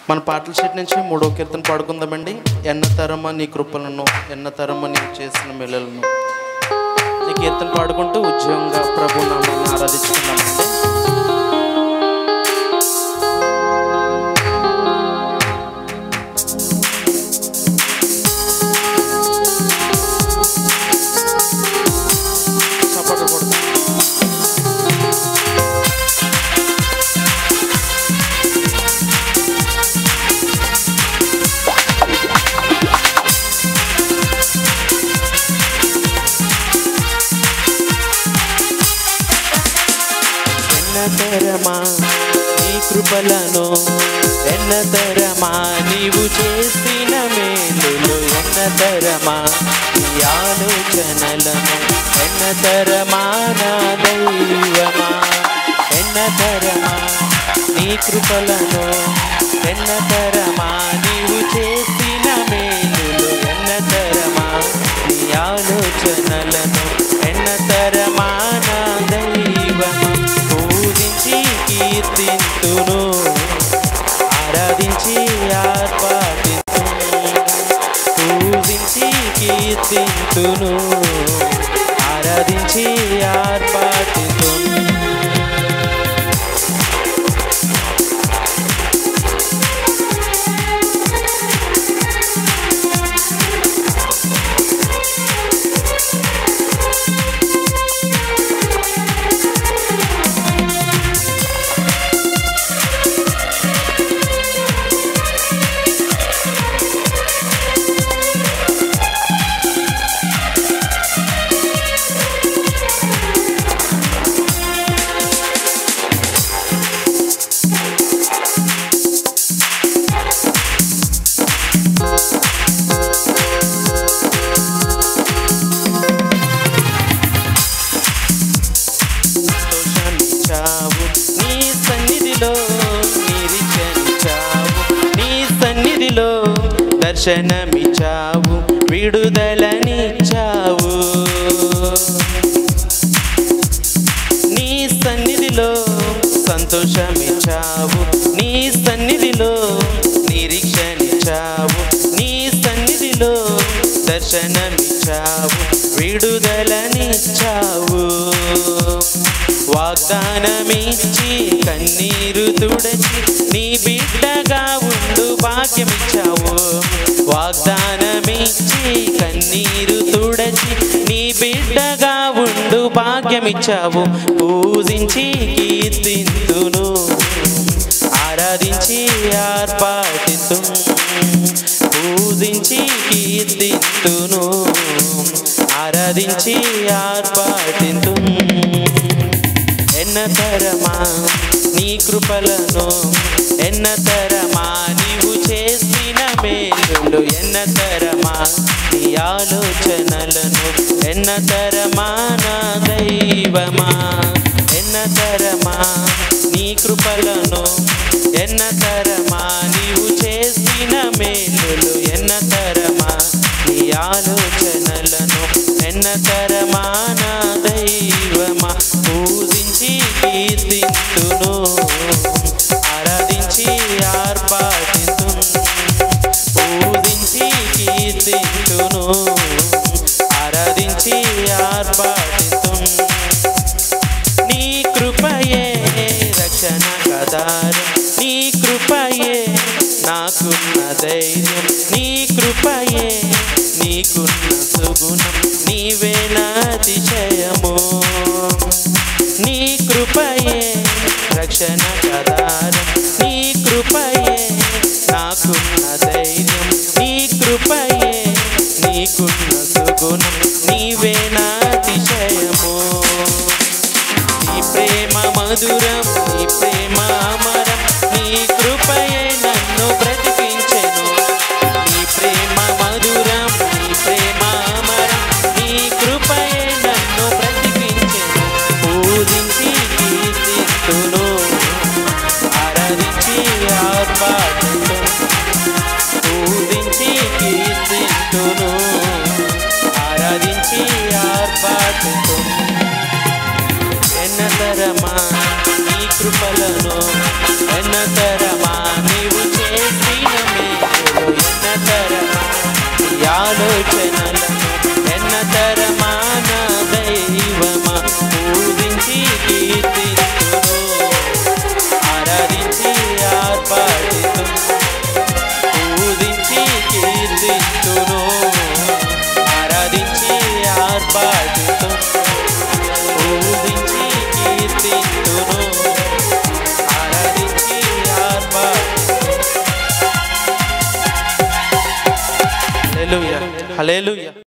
మన పాటల షీట్ నుంచి మూడో కీర్తన పాడుకుందామండి ఎన్న తరమ నీ కృపలను ఎన్న తరమ నీ చేసిన మెలలను ఈ కీర్తన పాడుకుంటూ ఉద్యోగంగా ప్రభు నామాన్ని ఆరాధించుకున్నామండి చప్పట్లు కొడతాం. ఎన్నతరమా నీ కృపలను ఎన్నతరమా నీవు చేసిన మేలులు ఎన్నతరమా నీ ఆలోచనలను ఎన్నతరమా నా దైవమా ఎన్నతరమా నీ కృపలను ఎన్నతరమా నీవు చేసిన మేలులు ఎన్నతరమా నీ ఆలోచనలను ఎన్నతరమా నా దైవమా పూజించి కీర్తింతును ఆరాధించి ఆర్పాటింతును పూజించి కీర్తింతును ఆరాధించి ఆర్పాటింతును సంతోషమిచ్చావు నీ సన్నిధిలో నిరీక్షించావు నీ సన్నిధిలో దర్శనమిచ్చావు విడుదలనిచ్చావు నీ సన్నిధిలో సంతోషమిచ్చావు నీ సన్నిధిలో నిరీక్షణిచ్చావు నీ సన్నిధిలో దర్శనమిచ్చావు విడుదలనిచ్చావు వాగ్దానమిచ్చి కన్నీరు తుడచి నీ బిడ్డగా ఉండు భాగ్యమిచ్చావు వాగ్దానమిచ్చి కన్నీరు తుడచి నీ బిడ్డగా ఉండు భాగ్యమిచ్చావు పూజించి కీర్తింతును ఆరాధించి ఆర్పాటితు పూజించి కీర్తింతును ఆరాధించి ఆర్పాటితు ఎన్నతరమా నీ కృపలను ఎన్నతరమా నీవు చేసిన మేలులు ఎన్నతరమా నీ ఆలోచనలను ఎన్నతరమా నా దైవమా ఎన్నతరమా నీ కృపలను ఎన్నతరమా నీవు చేసిన మేలులు ఎన్నతరమా నీ ఆలోచనలను ఎన్నతరమా నా దైవమా పూజించి కీర్తింతును ఆరాధించి ఆర్పాటితు పూజించి కీర్తింతును ఆరాధించి ఆర్పాటితు నీ కృపయే రక్షణ కదారం నీ కృపయే నాకున్న ధైర్యం నీ కృపయే నీకున్న సుగుణం నీవేనా అతిశయము నీ కృపయే రక్షణ కదారం నీ కృపయే నాకున్న ధైర్యం నీ కృపయే నీకున్న సుగుణం నీవేనా అతిశయము నీ ప్రేమ మధురం నీ ప్రేమ అమరం నీ కృపయే నన్ను బ్రతికించెను నీ ప్రేమ మధురం నీ ప్రేమ అమరం నీ కృపయే నన్ను బ్రతికించెను పూజించి కీర్తిస్తును ఆరాధించి ఆర్పాటును పూజించి కీర్తిస్తును ఆరాధించి ఆర్పాటును ఎన్నతరమా నీ కృపలను ఎన్నతరమా నీవు చేసిన హలేలుయ